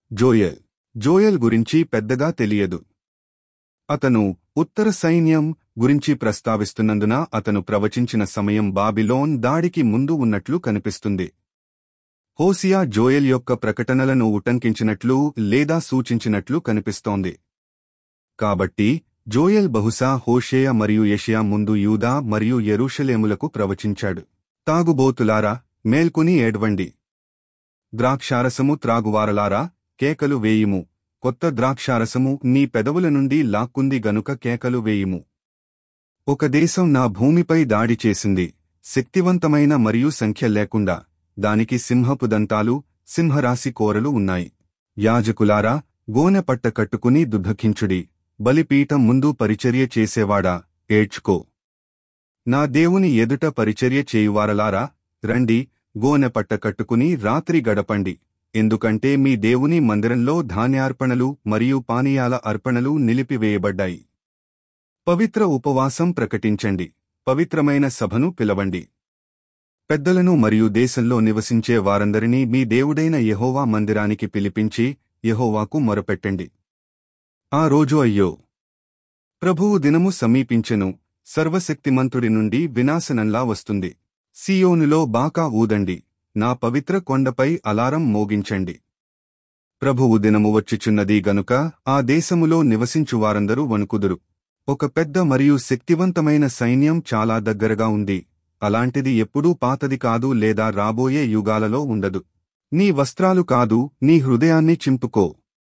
జోయల్ జోయల్ గురించి పెద్దగా తెలియదు అతను ఉత్తర సైన్యం గురించి ప్రస్తావిస్తున్నందున అతను ప్రవచించిన సమయం బాబిలోన్ దాడికి ముందు ఉన్నట్లు కనిపిస్తుంది హోసియా జోయల్ యొక్క ప్రకటనలను ఉటంకించినట్లు లేదా సూచించినట్లు కనిపిస్తోంది కాబట్టి జోయల్ బహుశా హోషేయ మరియు యెషయా ముందు యూదా మరియు యెరూషలేములకు ప్రవచించాడు తాగుబోతులారా మేల్కొని ఏడ్వండి ద్రాక్షారసము త్రాగువారలారా కేకలు వేయుము కొత్త ద్రాక్షారసము నీ పెదవుల నుండి లాక్కుంది గనుక కేకలు వేయుము ఒక దేశం నా భూమిపై దాడి చేసింది శక్తివంతమైన మరియు సంఖ్య లేకుండా దానికి సింహపు దంతాలు సింహరాశి కోరలు ఉన్నాయి యాజకులారా గోనె పట్ట కట్టుకుని దుఃఖించుడి బలిపీఠం ముందు పరిచర్య చేసేవాడా ఏడ్చుకో నా దేవుని ఎదుట పరిచర్య చేయువారలారా రండి గోనె పట్ట కట్టుకుని రాత్రి గడపండి ఎందుకంటే మీ దేవుని మందిరంలో ధాన్యార్పణలు మరియు పానీయాల అర్పణలు నిలిపివేయబడ్డాయి పవిత్ర ఉపవాసం ప్రకటించండి పవిత్రమైన సభను పిలవండి పెద్దలను మరియు దేశంలో నివసించే వారందరినీ మీ దేవుడైన యెహోవా మందిరానికి పిలిపించి యెహోవాకు మొరపెట్టండి ఆ రోజు అయ్యో ప్రభువు దినము సమీపించెను సర్వశక్తిమంతుడి నుండి వినాశనంలా వస్తుంది సియోనులో బాకా ఊదండి నా పవిత్ర కొండపై అలారం మోగించండి ప్రభువు దినము వచ్చిచున్నది గనుక ఆ దేశములో నివసించువారందరూ వణుకుదురు ఒక పెద్ద మరియు శక్తివంతమైన సైన్యం చాలా దగ్గరగా ఉంది అలాంటిది ఎప్పుడూ పాతది కాదు లేదా రాబోయే యుగాలలో ఉండదు నీ వస్త్రాలు కాదు నీ హృదయాన్ని చింపుకో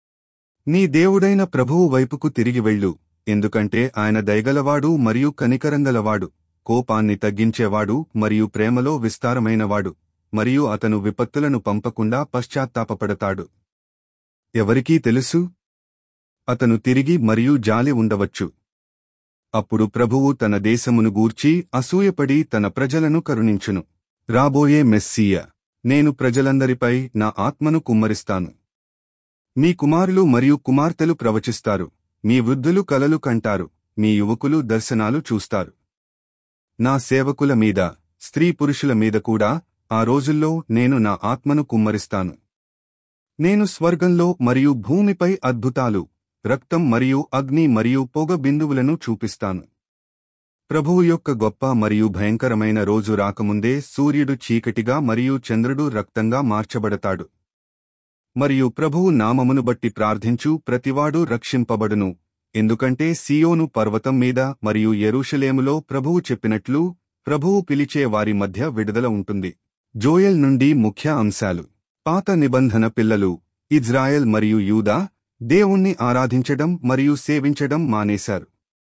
నీ దేవుడైన ప్రభువు వైపుకు తిరిగి వెళ్ళు ఎందుకంటే ఆయన దయగలవాడు మరియు కనికరంగలవాడు కోపాన్ని తగ్గించేవాడు మరియు ప్రేమలో విస్తారమైనవాడు మరియు అతను విపత్తులను పంపకుండా పశ్చాత్తాపపడతాడు ఎవరికీ తెలుసు అతను తిరిగి మరియు జాలి ఉండవచ్చు అప్పుడు ప్రభువు తన దేశమును గూర్చి అసూయపడి తన ప్రజలను కరుణించును రాబోయే మెస్సీయ నేను ప్రజలందరిపై నా ఆత్మను కుమ్మరిస్తాను మీ కుమారులు మరియు కుమార్తెలు ప్రవచిస్తారు మీ వృద్ధులు కలలు కంటారు మీ యువకులు దర్శనాలు చూస్తారు నా సేవకుల మీద స్త్రీ పురుషుల మీద కూడా ఆ రోజుల్లో నేను నా ఆత్మను కుమ్మరిస్తాను నేను స్వర్గంలో మరియు భూమిపై అద్భుతాలు రక్తం మరియు అగ్ని మరియు పొగ బిందువులను చూపిస్తాను ప్రభువు యొక్క గొప్ప మరియు భయంకరమైన రోజు రాకముందే సూర్యుడు చీకటిగా మరియు చంద్రుడు రక్తంగా మార్చబడతాడు మరియు ప్రభువు నామమును బట్టి ప్రార్థించు ప్రతివాడు రక్షింపబడును ఎందుకంటే సియోను పర్వతం మీద మరియు యెరూషలేములో ప్రభువు చెప్పినట్లు ప్రభువు పిలిచే వారి మధ్య విడుదల ఉంటుంది జోయల్ నుండి ముఖ్య అంశాలు పాత నిబంధన పిల్లలు ఇజ్రాయెల్ మరియు యూదా దేవుణ్ణి ఆరాధించడం మరియు సేవించడం మానేశారు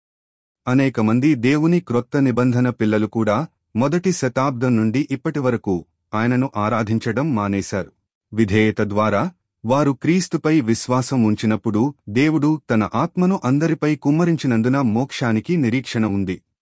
అనేక మంది దేవుని క్రొత్త నిబంధన పిల్లలు కూడా మొదటి శతాబ్దం నుండి ఇప్పటివరకు ఆయనను ఆరాధించడం మానేశారు విధేయత ద్వారా వారు క్రీస్తుపై విశ్వాసం ఉంచినప్పుడు దేవుడు తన ఆత్మను అందరిపై కుమ్మరించినందున మోక్షానికి నిరీక్షణ ఉంది